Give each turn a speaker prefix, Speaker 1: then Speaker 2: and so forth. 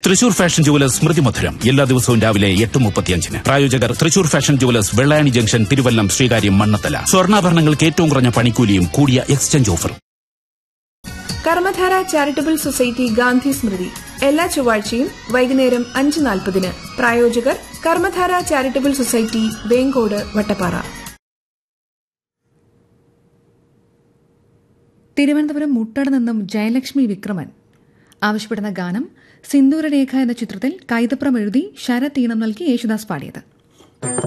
Speaker 1: Thrissur fashion jewellers സ്മൃതി മധുരം എല്ലാ ദിവസവും രാവിലെ എട്ട് മുപ്പത്തിയഞ്ചിന് പ്രായോജകർ Thrissur fashion jewellers Vellayani junction Thiruvallam Sreekaryam Mannanthala സ്വർണ്ണാഭരണങ്ങൾക്ക് ഏറ്റവും കുറഞ്ഞ പണിക്കൂലിയും കൂടിയ എക്സ്ചേഞ്ച് ഓഫറും
Speaker 2: കർമ്മധാര ചാരിറ്റബിൾ സൊസൈറ്റി ഗാന്ധി സ്മൃതി എല്ലാ ചൊവ്വാഴ്ചയും വൈകുന്നേരം അഞ്ച് നാൽപ്പതിന് പ്രായോജകർ കർമ്മധാര ചാരിറ്റബിൾ സൊസൈറ്റി വേങ്കോട് വട്ടപ്പാറ
Speaker 3: തിരുവനന്തപുരം മുട്ടട നിന്നും ജയലക്ഷ്മി വിക്രമൻ ആവശ്യപ്പെടുന്ന ഗാനം സിന്ദൂരരേഖ എന്ന ചിത്രത്തിൽ കൈതപ്രം എഴുതി ശരത് ഈണം നൽകി യേശുദാസ് പാടിയത്